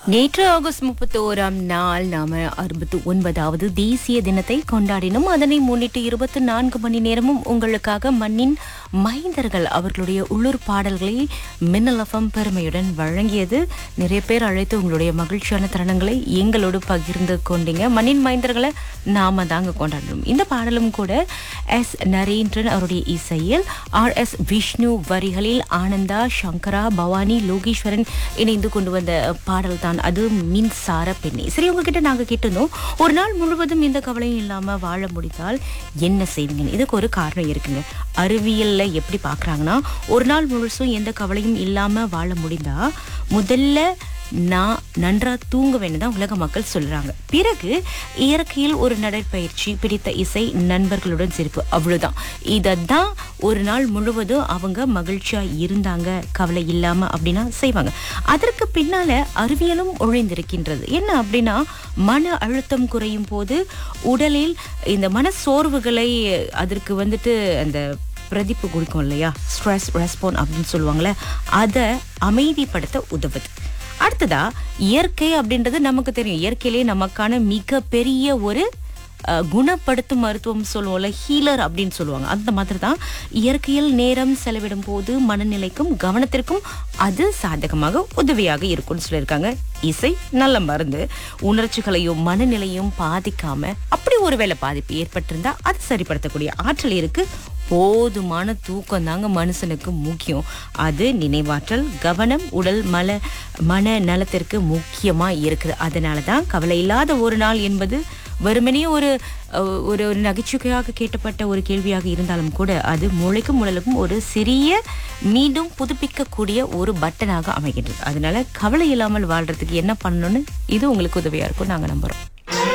நேற்று ஆகஸ்ட் முப்பத்தி ஓராம் நாள் நாம அறுபத்தி ஒன்பதாவது தேசிய தினத்தை கொண்டாடினோம் அதனை முன்னிட்டு இருபத்தி நான்கு மணி நேரமும் உங்களுக்காக மண்ணின் மைந்தர்கள் அவர்களுடைய உள்ளூர் பாடல்களை மின்னலஃபம் பெருமையுடன் வழங்கியது நிறைய பேர் அழைத்து உங்களுடைய மகிழ்ச்சியான தருணங்களை எங்களோடு பகிர்ந்து கொண்டீங்க மண்ணின் மைந்தர்களை நாம தாங்க கொண்டாடுறோம் இந்த பாடலும் கூட எஸ் நரேந்திரன் அவருடைய இசையில் ஆர் எஸ் விஷ்ணு வரிகளில் ஆனந்தா சங்கரா பவானி லோகேஸ்வரன் இணைந்து கொண்டு வந்த பாடல் தான் அது மின்சார பெண்ணே சரி உங்ககிட்ட நாங்க கேட்டிருந்தோம் ஒரு நாள் முழுவதும் எந்த கவலையும் இல்லாம வாழ முடிந்தால் என்ன செய்வீங்கன்னு இதுக்கு ஒரு காரணம் இருக்குங்க அறிவியல்ல எப்படி பாக்குறாங்கன்னா ஒரு நாள் முழுசும் எந்த கவலையும் இல்லாம வாழ முடிந்தா முதல்ல நான் நன்றா தூங்க தான் உலக மக்கள் சொல்றாங்க பிறகு இயற்கையில் ஒரு நடைப்பயிற்சி பிடித்த இசை நண்பர்களுடன் சிரிப்பு அவ்வளவுதான் இதத்தான் ஒரு நாள் முழுவதும் அவங்க மகிழ்ச்சியா இருந்தாங்க கவலை இல்லாம அப்படின்னா செய்வாங்க அதற்கு பின்னால அறிவியலும் ஒழிந்திருக்கின்றது என்ன அப்படின்னா மன அழுத்தம் குறையும் போது உடலில் இந்த மன சோர்வுகளை அதற்கு வந்துட்டு அந்த பிரதிப்பு கொடுக்கும் இல்லையா ஸ்ட்ரெஸ் ரெஸ்பான் அப்படின்னு சொல்லுவாங்கல்ல அதை அமைதிப்படுத்த உதவுது அடுத்ததா இயற்கை அப்படின்றது நமக்கு தெரியும் இயற்கையிலேயே நமக்கான மிக பெரிய ஒரு அஹ், குணப்படுத்தும் மருத்துவம் சொல்லுவோம்ல ஹீலர் அப்படின்னு சொல்லுவாங்க அந்த மாதிரி தான் இயற்கையில் நேரம் செலவிடும் போது மனநிலைக்கும் கவனத்திற்கும் அது சாதகமாக உதவியாக இருக்கும்னு சொல்லியிருக்காங்க இசை நல்ல மருந்து உணர்ச்சிகளையும் மனநிலையும் பாதிக்காம அப்படி ஒருவேளை பாதிப்பு ஏற்பட்டிருந்தா அது சரிப்படுத்தக்கூடிய ஆற்றல் இருக்கு போதுமான தூக்கம் தாங்க மனுஷனுக்கு முக்கியம் அது நினைவாற்றல் கவனம் உடல் மல மன நலத்திற்கு முக்கியமா இருக்குது அதனால தான் கவலை இல்லாத ஒரு நாள் என்பது வெறுமனே ஒரு அஹ், ஒரு ஒரு நகைச்சுவையாக கேட்டப்பட்ட ஒரு கேள்வியாக இருந்தாலும் கூட அது மூளைக்கும் உடலுக்கும் ஒரு சிறிய மீண்டும் புதுப்பிக்கக்கூடிய ஒரு பட்டனாக அமைகின்றது அதனால கவலை இல்லாமல் வாழ்றதுக்கு என்ன பண்ணணும்னு இது உங்களுக்கு உதவியா இருக்கும் நாங்க நம்புறோம்